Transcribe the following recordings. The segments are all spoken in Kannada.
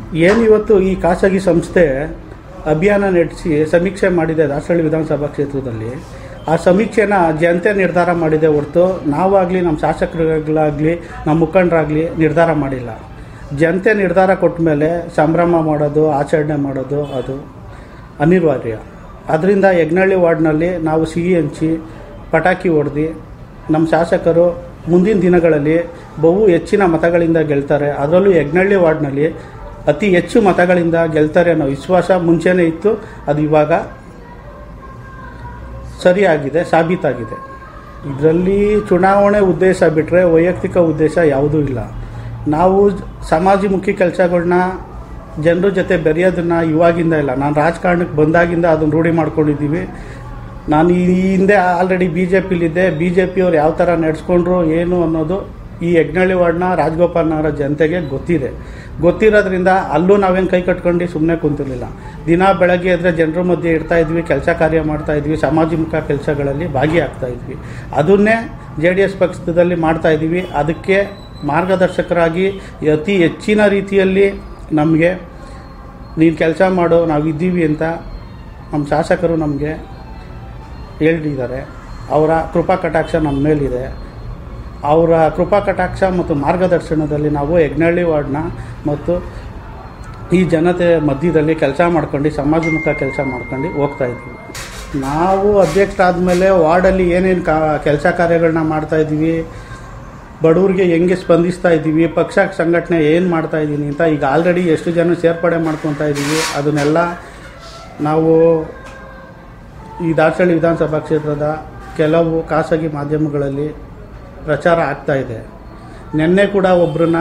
ಏನು ಇವತ್ತು ಈ ಖಾಸಗಿ ಸಂಸ್ಥೆ ಅಭಿಯಾನ ನಡೆಸಿ ಸಮೀಕ್ಷೆ ಮಾಡಿದೆ ದಾಸಹಳ್ಳಿ ವಿಧಾನಸಭಾ ಕ್ಷೇತ್ರದಲ್ಲಿ ಆ ಸಮೀಕ್ಷೆನ ಜನತೆ ನಿರ್ಧಾರ ಮಾಡಿದೆ ಹೊರತು ನಾವಾಗಲಿ ನಮ್ಮ ಶಾಸಕರುಗಳಾಗಲಿ ನಮ್ಮ ಮುಖಂಡರಾಗಲಿ ನಿರ್ಧಾರ ಮಾಡಿಲ್ಲ ಜನತೆ ನಿರ್ಧಾರ ಕೊಟ್ಟ ಮೇಲೆ ಸಂಭ್ರಮ ಮಾಡೋದು ಆಚರಣೆ ಮಾಡೋದು ಅದು ಅನಿವಾರ್ಯ ಅದರಿಂದ ಯಜ್ಞಳ್ಳಿ ವಾರ್ಡ್ನಲ್ಲಿ ನಾವು ಸಿಹಿ ಹಂಚಿ ಪಟಾಕಿ ಹೊಡೆದು ನಮ್ಮ ಶಾಸಕರು ಮುಂದಿನ ದಿನಗಳಲ್ಲಿ ಬಹು ಹೆಚ್ಚಿನ ಮತಗಳಿಂದ ಗೆಲ್ತಾರೆ ಅದರಲ್ಲೂ ಯಜ್ಞಳ್ಳಿ ವಾರ್ಡ್ನಲ್ಲಿ ಅತಿ ಹೆಚ್ಚು ಮತಗಳಿಂದ ಗೆಲ್ತಾರೆ ಅನ್ನೋ ವಿಶ್ವಾಸ ಮುಂಚೆನೇ ಇತ್ತು ಅದು ಇವಾಗ ಸರಿಯಾಗಿದೆ ಸಾಬೀತಾಗಿದೆ ಇದರಲ್ಲಿ ಚುನಾವಣೆ ಉದ್ದೇಶ ಬಿಟ್ಟರೆ ವೈಯಕ್ತಿಕ ಉದ್ದೇಶ ಯಾವುದೂ ಇಲ್ಲ ನಾವು ಸಮಾಜಮುಖಿ ಕೆಲಸಗಳನ್ನ ಜನರ ಜೊತೆ ಬೆರೆಯೋದನ್ನ ಇವಾಗಿಂದ ಇಲ್ಲ ನಾನು ರಾಜಕಾರಣಕ್ಕೆ ಬಂದಾಗಿಂದ ಅದನ್ನು ರೂಢಿ ಮಾಡ್ಕೊಂಡಿದ್ದೀವಿ ನಾನು ಈ ಹಿಂದೆ ಆಲ್ರೆಡಿ ಬಿ ಜೆ ಪಿಲಿದ್ದೆ ಬಿ ಜೆ ಪಿಯವ್ರು ಯಾವ ಥರ ನಡೆಸ್ಕೊಂಡ್ರು ಏನು ಅನ್ನೋದು ಈ ಯಜ್ಞಳ್ಳಿ ವಾರ್ಡ್ನ ರಾಜಗೋಪಾಲ್ ನಗರ ಜನತೆಗೆ ಗೊತ್ತಿದೆ ಗೊತ್ತಿರೋದ್ರಿಂದ ಅಲ್ಲೂ ನಾವೇನು ಕೈ ಕಟ್ಕೊಂಡು ಸುಮ್ಮನೆ ಕುಂತಿರ್ಲಿಲ್ಲ ದಿನ ಬೆಳಗ್ಗೆ ಎದ್ರೆ ಜನರ ಮಧ್ಯೆ ಇರ್ತಾ ಇದ್ವಿ ಕೆಲಸ ಕಾರ್ಯ ಮಾಡ್ತಾ ಇದ್ವಿ ಸಾಮಾಜಿಕ ಕೆಲಸಗಳಲ್ಲಿ ಭಾಗಿಯಾಗ್ತಾ ಇದ್ವಿ ಅದನ್ನೇ ಜೆ ಡಿ ಎಸ್ ಪಕ್ಷದಲ್ಲಿ ಮಾಡ್ತಾ ಇದ್ದೀವಿ ಅದಕ್ಕೆ ಮಾರ್ಗದರ್ಶಕರಾಗಿ ಅತಿ ಹೆಚ್ಚಿನ ರೀತಿಯಲ್ಲಿ ನಮಗೆ ನೀನು ಕೆಲಸ ಮಾಡು ನಾವಿದ್ದೀವಿ ಅಂತ ನಮ್ಮ ಶಾಸಕರು ನಮಗೆ ಹೇಳಿದ್ದಾರೆ ಅವರ ಕೃಪಾ ಕಟಾಕ್ಷ ನಮ್ಮ ಮೇಲಿದೆ ಅವರ ಕೃಪಾ ಕಟಾಕ್ಷ ಮತ್ತು ಮಾರ್ಗದರ್ಶನದಲ್ಲಿ ನಾವು ಯಜ್ಞಳ್ಳಿ ವಾರ್ಡ್ನ ಮತ್ತು ಈ ಜನತೆ ಮಧ್ಯದಲ್ಲಿ ಕೆಲಸ ಮಾಡ್ಕೊಂಡು ಸಮಾಜಮುಖ ಕೆಲಸ ಮಾಡ್ಕೊಂಡು ಹೋಗ್ತಾ ಇದ್ದೀವಿ ನಾವು ಅಧ್ಯಕ್ಷರಾದಮೇಲೆ ವಾರ್ಡಲ್ಲಿ ಏನೇನು ಕಾ ಕೆಲಸ ಕಾರ್ಯಗಳನ್ನ ಮಾಡ್ತಾ ಇದ್ದೀವಿ ಬಡವ್ರಿಗೆ ಹೆಂಗೆ ಸ್ಪಂದಿಸ್ತಾ ಇದ್ದೀವಿ ಪಕ್ಷ ಸಂಘಟನೆ ಏನು ಮಾಡ್ತಾ ಇದ್ದೀನಿ ಅಂತ ಈಗ ಆಲ್ರೆಡಿ ಎಷ್ಟು ಜನ ಸೇರ್ಪಡೆ ಮಾಡ್ಕೊತಾ ಇದ್ದೀವಿ ಅದನ್ನೆಲ್ಲ ನಾವು ಈ ದಾಸಹಳ್ಳಿ ವಿಧಾನಸಭಾ ಕ್ಷೇತ್ರದ ಕೆಲವು ಖಾಸಗಿ ಮಾಧ್ಯಮಗಳಲ್ಲಿ ಪ್ರಚಾರ ಆಗ್ತಾ ಇದೆ ನಿನ್ನೆ ಕೂಡ ಒಬ್ಬರನ್ನ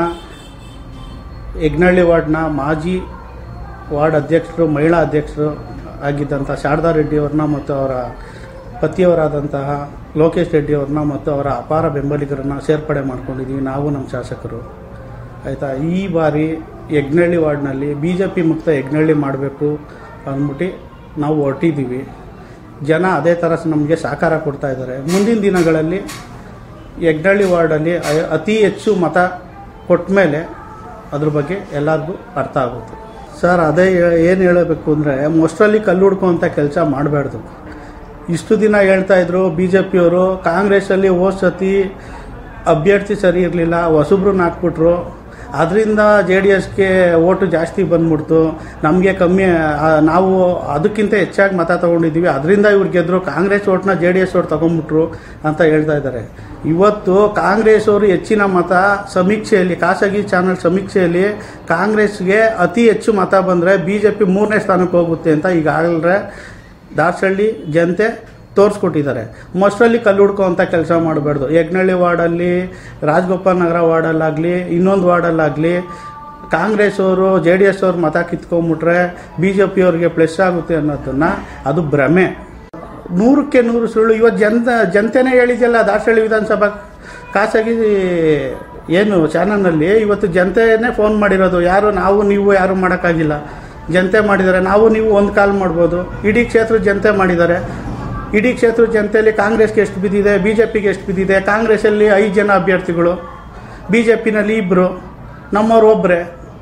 ಯಜ್ಞಳ್ಳಿ ವಾರ್ಡ್ನ ಮಾಜಿ ವಾರ್ಡ್ ಅಧ್ಯಕ್ಷರು ಮಹಿಳಾ ಅಧ್ಯಕ್ಷರು ಆಗಿದ್ದಂಥ ಶಾರದಾ ರೆಡ್ಡಿಯವ್ರನ್ನ ಮತ್ತು ಅವರ ಪತಿಯವರಾದಂತಹ ಲೋಕೇಶ್ ರೆಡ್ಡಿಯವ್ರನ್ನ ಮತ್ತು ಅವರ ಅಪಾರ ಬೆಂಬಲಿಗರನ್ನ ಸೇರ್ಪಡೆ ಮಾಡ್ಕೊಂಡಿದ್ದೀವಿ ನಾವು ನಮ್ಮ ಶಾಸಕರು ಆಯಿತಾ ಈ ಬಾರಿ ಯಜ್ಞಳ್ಳಿ ವಾರ್ಡ್ನಲ್ಲಿ ಬಿ ಜೆ ಪಿ ಮುಕ್ತ ಯಜ್ಞಳ್ಳಿ ಮಾಡಬೇಕು ಅಂದ್ಬಿಟ್ಟು ನಾವು ಹೊರಟಿದ್ದೀವಿ ಜನ ಅದೇ ಥರ ನಮಗೆ ಸಹಕಾರ ಕೊಡ್ತಾ ಇದ್ದಾರೆ ಮುಂದಿನ ದಿನಗಳಲ್ಲಿ ಯಗ್ನಳ್ಳಿ ವಾರ್ಡಲ್ಲಿ ಅ- ಅತಿ ಹೆಚ್ಚು ಮತ ಕೊಟ್ಟ ಮೇಲೆ ಅದ್ರ ಬಗ್ಗೆ ಎಲ್ಲರಿಗೂ ಅರ್ಥ ಆಗುತ್ತೆ ಸರ್ ಅದೇ ಏನು ಹೇಳಬೇಕು ಅಂದರೆ ಮೋಸ್ಟಲ್ಲಿ ಕಲ್ಲು ಹುಡ್ಕೋಂಥ ಕೆಲಸ ಮಾಡಬಾರ್ದು ಇಷ್ಟು ದಿನ ಹೇಳ್ತಾ ಇದ್ರು ಬಿ ಜೆ ಪಿಯವರು ಕಾಂಗ್ರೆಸ್ಸಲ್ಲಿ ಹೋದ ಸತಿ ಅಭ್ಯರ್ಥಿ ಸರಿ ಇರಲಿಲ್ಲ ಹೊಸಬ್ರನ್ನ ಹಾಕ್ಬಿಟ್ರು ಅದರಿಂದ ಜೆ ಡಿ ಎಸ್ಗೆ ಓಟು ಜಾಸ್ತಿ ಬಂದ್ಬಿಡ್ತು ನಮಗೆ ಕಮ್ಮಿ ಆ, ನಾವು ಅದಕ್ಕಿಂತ ಹೆಚ್ಚಾಗಿ ಮತ ತೊಗೊಂಡಿದ್ದೀವಿ ಅದರಿಂದ ಇವ್ರು ಗೆದ್ದರು ಕಾಂಗ್ರೆಸ್ ಓಟ್ನ ಜೆ ಡಿ ಎಸ್ ಓಟ್ ತೊಗೊಂಡ್ಬಿಟ್ರು ಅಂತ ಹೇಳ್ತಾ ಇದ್ದಾರೆ ಇವತ್ತು ಕಾಂಗ್ರೆಸ್ ಅವರು ಹೆಚ್ಚಿನ ಮತ ಸಮೀಕ್ಷೆಯಲ್ಲಿ ಖಾಸಗಿ ಚಾನಲ್ ಸಮೀಕ್ಷೆಯಲ್ಲಿ ಕಾಂಗ್ರೆಸ್ಗೆ ಅತಿ ಹೆಚ್ಚು ಮತ ಬಂದರೆ ಬಿ ಜೆ ಪಿ ಮೂರನೇ ಸ್ಥಾನಕ್ಕೆ ಹೋಗುತ್ತೆ ಅಂತ ಈಗಾಗಲೇ ದಾಸಹಳ್ಳಿ ಜನತೆ ತೋರಿಸ್ಕೊಟ್ಟಿದ್ದಾರೆ ಮೋಸ್ಟಲ್ಲಿ ಕಲ್ಲು ಹುಡ್ಕೋ ಅಂತ ಕೆಲಸ ಮಾಡಬಾರ್ದು ಯಜ್ಞಳ್ಳಿ ವಾರ್ಡಲ್ಲಿ ರಾಜಗೋಪಾಲ್ ನಗರ ವಾರ್ಡಲ್ಲಾಗಲಿ ಇನ್ನೊಂದು ವಾರ್ಡಲ್ಲಾಗಲಿ ಕಾಂಗ್ರೆಸ್ ಅವರು ಜೆ ಡಿ ಎಸ್ ಅವ್ರು ಮತ ಕಿತ್ಕೊಂಡ್ಬಿಟ್ರೆ ಬಿ ಜೆ ಪಿಯವ್ರಿಗೆ ಪ್ಲಸ್ ಆಗುತ್ತೆ ಅನ್ನೋದನ್ನು ಅದು ಭ್ರಮೆ ನೂರಕ್ಕೆ ನೂರು ಸುಳ್ಳು ಇವತ್ತು ಜನತ ಜನತೆನೇ ಹೇಳಿದೆಯಲ್ಲ ದಾಸಹಳ್ಳಿ ವಿಧಾನಸಭಾ ಖಾಸಗಿ ಏನು ಚಾನಲ್ನಲ್ಲಿ ಇವತ್ತು ಜನತೆನೇ ಫೋನ್ ಮಾಡಿರೋದು ಯಾರು ನಾವು ನೀವು ಯಾರು ಮಾಡೋಕ್ಕಾಗಿಲ್ಲ ಜನತೆ ಮಾಡಿದ್ದಾರೆ ನಾವು ನೀವು ಒಂದು ಕಾಲ್ ಮಾಡ್ಬೋದು ಇಡೀ ಕ್ಷೇತ್ರ ಜನತೆ ಮಾಡಿದ್ದಾರೆ ಇಡೀ ಕ್ಷೇತ್ರ ಜನತೆಯಲ್ಲಿ ಕಾಂಗ್ರೆಸ್ಗೆ ಎಷ್ಟು ಬಿದ್ದಿದೆ ಬಿ ಜೆ ಪಿಗೆ ಎಷ್ಟು ಬಿದ್ದಿದೆ ಕಾಂಗ್ರೆಸ್ಸಲ್ಲಿ ಐದು ಜನ ಅಭ್ಯರ್ಥಿಗಳು ಬಿ ಜೆ ಪಿನಲ್ಲಿ ಇಬ್ಬರು ನಮ್ಮವ್ರು ಒಬ್ಬರೇ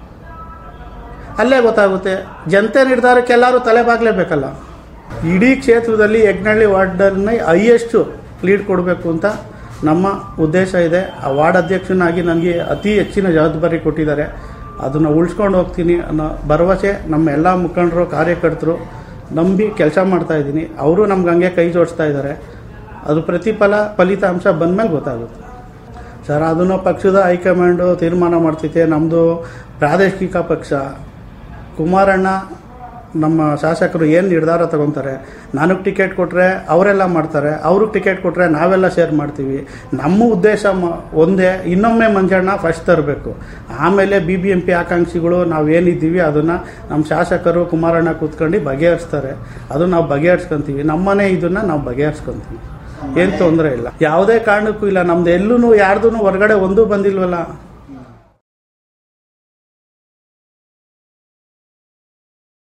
ಅಲ್ಲೇ ಗೊತ್ತಾಗುತ್ತೆ ಜನತೆ ನಿರ್ಧಾರಕ್ಕೆ ಎಲ್ಲರೂ ತಲೆ ಬಾಗ್ಲೇಬೇಕಲ್ಲ ಇಡೀ ಕ್ಷೇತ್ರದಲ್ಲಿ ಯಜ್ಞಳ್ಳಿ ವಾರ್ಡನ್ನೇ ಹೈಯೆಸ್ಟು ಲೀಡ್ ಕೊಡಬೇಕು ಅಂತ ನಮ್ಮ ಉದ್ದೇಶ ಇದೆ ಆ ವಾರ್ಡ್ ಅಧ್ಯಕ್ಷನಾಗಿ ನನಗೆ ಅತಿ ಹೆಚ್ಚಿನ ಜವಾಬ್ದಾರಿ ಕೊಟ್ಟಿದ್ದಾರೆ ಅದನ್ನು ಉಳಿಸ್ಕೊಂಡು ಹೋಗ್ತೀನಿ ಅನ್ನೋ ಭರವಸೆ ನಮ್ಮ ಎಲ್ಲ ಮುಖಂಡರು ಕಾರ್ಯಕರ್ತರು ನಂಬಿ ಕೆಲಸ ಮಾಡ್ತಾ ಇದ್ದೀನಿ ಅವರು ನಮ್ಗೆ ಹಂಗೆ ಕೈ ಜೋಡಿಸ್ತಾ ಇದ್ದಾರೆ ಅದು ಪ್ರತಿಫಲ ಫಲಿತಾಂಶ ಬಂದಮೇಲೆ ಗೊತ್ತಾಗುತ್ತೆ ಸರ್ ಅದನ್ನು ಪಕ್ಷದ ಹೈಕಮಾಂಡು ತೀರ್ಮಾನ ಮಾಡ್ತೈತೆ ನಮ್ಮದು ಪ್ರಾದೇಶಿಕ ಪಕ್ಷ ಕುಮಾರಣ್ಣ ನಮ್ಮ ಶಾಸಕರು ಏನು ನಿರ್ಧಾರ ತಗೊತಾರೆ ನನಗೆ ಟಿಕೆಟ್ ಕೊಟ್ಟರೆ ಅವರೆಲ್ಲ ಮಾಡ್ತಾರೆ ಅವ್ರಿಗೆ ಟಿಕೆಟ್ ಕೊಟ್ಟರೆ ನಾವೆಲ್ಲ ಶೇರ್ ಮಾಡ್ತೀವಿ ನಮ್ಮ ಉದ್ದೇಶ ಮ- ಒಂದೇ ಇನ್ನೊಮ್ಮೆ ಮಂಜಣ್ಣ ಫಸ್ಟ್ ತರಬೇಕು ಆಮೇಲೆ ಬಿ ಬಿ ಎಂ ಪಿ ಆಕಾಂಕ್ಷಿಗಳು ನಾವು ಏನಿದ್ದೀವಿ ಅದನ್ನು ನಮ್ಮ ಶಾಸಕರು ಕುಮಾರಣ್ಣ ಕೂತ್ಕೊಂಡು ಬಗೆಹರಿಸ್ತಾರೆ ಅದು ನಾವು ಬಗೆಹರಿಸ್ಕೊಂತೀವಿ ನಮ್ಮನೆ ಇದನ್ನು ನಾವು ಬಗೆಹರಿಸ್ಕೊಂತೀವಿ ಏನು ತೊಂದರೆ ಇಲ್ಲ ಯಾವುದೇ ಕಾರಣಕ್ಕೂ ಇಲ್ಲ ನಮ್ದು ಎಲ್ಲೂ ಯಾರ್ದು ಹೊರಗಡೆ ಒಂದೂ ಬಂದಿಲ್ವಲ್ಲ